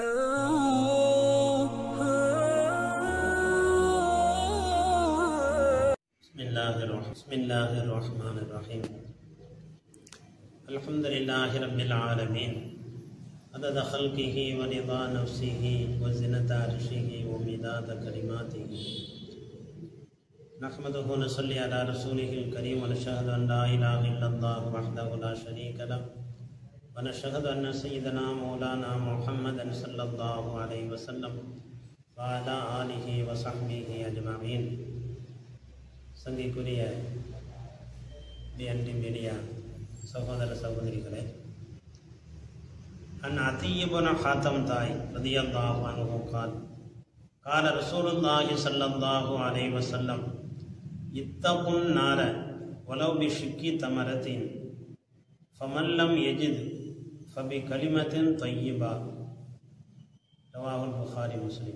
بسم الله الرحمن بسم الله الرحمن الرحيم الحمد لله رب العالمين عدد خلقه ورضا نفسه وزنة عرشه ومداد كلماته نحمده ونصلي على رسوله الكريم ونشهد أن لا إله إلا الله وحده لا شريك له ونشهد أن سيدنا مولانا محمدا صلى الله عليه وسلم وعلى آله وصحبه أجمعين சங்கைக்குரிய DND media சகோதர சகோதரிகளே அன் அத்தீபுன ஹாத்தம் தாய் ரதியல்லாஹு அன்ஹு கால் கால ரசூலுல்லாஹி ஸல்லல்லாஹு அலைஹி வஸல்லம் இத்தகுன் நார வலவ் பிஷிக்கி தமரத்தின் ஃபமன் லம் யஜித் ஃபபி கலிமத்தின் தையிபா ரவாஹுல் புகாரி முஸ்லிம்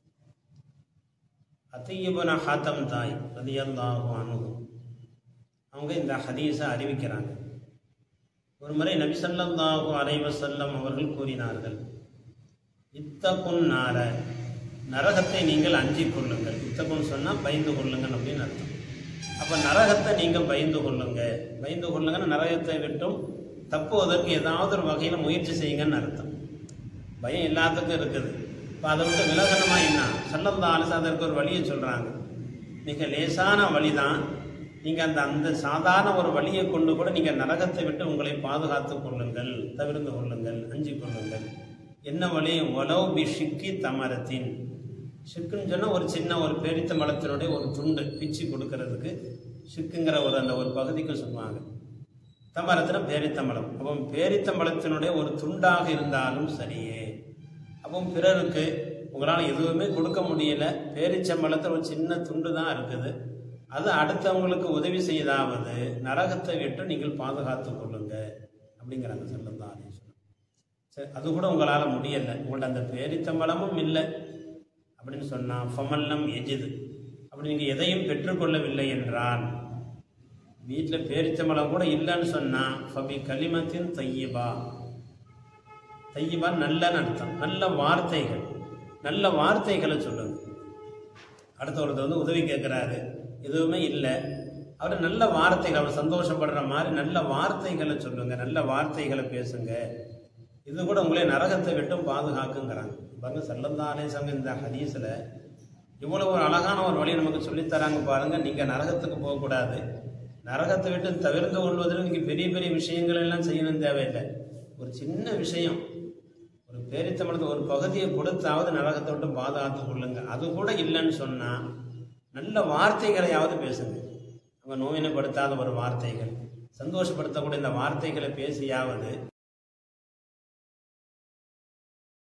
அத்தையபன ஹாத்தம் தாய் ரதியல்லாஹு அனுகு அவங்க இந்த ஹதீஸை அறிவிக்கிறாங்க ஒரு முறை நபி ஸல்லல்லாஹு அலைஹி வஸல்லம் அவர்கள் கூறினார்கள் இத்தகுன் நார நரகத்தை நீங்கள் அஞ்சிக் கொள்ளுங்கள் இத்தகுன் சொன்னால் பயந்து கொள்ளுங்கள் அப்படின்னு அர்த்தம் அப்போ நரகத்தை நீங்கள் பயந்து கொள்ளுங்க பயந்து கொள்ளுங்கன்னு நரகத்தை விட்டும் தப்புவதற்கு ஏதாவது ஒரு வகையில் முயற்சி செய்யுங்கன்னு அர்த்தம் பயம் எல்லாத்துக்கும் இருக்குது இப்போ அதை விட்டு விலகணுமா என்ன சல்லல்லா அலிசா அதற்கு ஒரு வழியை சொல்கிறாங்க மிக லேசான வழி தான் நீங்கள் அந்த அந்த சாதாரண ஒரு வழியை கொண்டு கூட நீங்கள் நரகத்தை விட்டு உங்களை பாதுகாத்து கொள்ளுங்கள் தவிர்த்து கொள்ளுங்கள் அஞ்சு கொள்ளுங்கள் என்ன வழி ஒலவ் பி ஷிக்கி தமரத்தின் ஷிக்குன்னு சொன்னால் ஒரு சின்ன ஒரு பேரித்த மலத்தினுடைய ஒரு துண்டு பிச்சு கொடுக்கறதுக்கு ஷிக்குங்கிற ஒரு அந்த ஒரு பகுதிக்கு சொல்லுவாங்க தமரத்தில் பேரித்தம்பளம் அப்போ பேரித்தம்பளத்தினுடைய ஒரு துண்டாக இருந்தாலும் சரியே அப்போ பிறருக்கு உங்களால் எதுவுமே கொடுக்க முடியல பேரிச்சம்பளத்தில் ஒரு சின்ன துண்டு தான் இருக்குது அது அடுத்தவங்களுக்கு உதவி செய்தாவது நரகத்தை விட்டு நீங்கள் பாதுகாத்து கொள்ளுங்க அப்படிங்கிறாங்க செல்லந்தான் சரி அது கூட உங்களால் முடியலை உங்கள்ட்ட அந்த பேரித்தம்பளமும் இல்லை அப்படின்னு சொன்னால் ஃபமல்லம் எஜிது அப்படி நீங்கள் எதையும் பெற்றுக்கொள்ளவில்லை என்றால் வீட்டில் பேரிச்சம்பழம் கூட இல்லைன்னு சொன்னால் ஃபபி கலிமத்தின் தையபா தையபா நல்லன்னு அர்த்தம் நல்ல வார்த்தைகள் நல்ல வார்த்தைகளை சொல்லுங்க அடுத்த ஒருத்தர் வந்து உதவி கேட்குறாரு எதுவுமே இல்லை அவர் நல்ல வார்த்தைகள் அவர் சந்தோஷப்படுற மாதிரி நல்ல வார்த்தைகளை சொல்லுங்க நல்ல வார்த்தைகளை பேசுங்க இது கூட உங்களை நரகத்தை விட்டும் பாதுகாக்குங்கிறாங்க பாருங்க செல்லந்தானே சங்க இந்த ஹதீஸில் இவ்வளோ ஒரு அழகான ஒரு வழி நமக்கு சொல்லித்தராங்க பாருங்க நீங்கள் நரகத்துக்கு போகக்கூடாது நரகத்தை விட்டு தவிர்த்து கொள்வதில் நீங்கள் பெரிய பெரிய விஷயங்கள் எல்லாம் செய்யணும் தேவையில்லை ஒரு சின்ன விஷயம் ஒரு பேரித்தமிழத்து ஒரு பகுதியை கொடுத்தாவது நரகத்தை விட்டு பாதுகாத்து கொள்ளுங்க அது கூட இல்லைன்னு சொன்னால் நல்ல வார்த்தைகளையாவது பேசுங்க அவங்க நோயினப்படுத்தாத ஒரு வார்த்தைகள் சந்தோஷப்படுத்தக்கூடிய இந்த வார்த்தைகளை பேசியாவது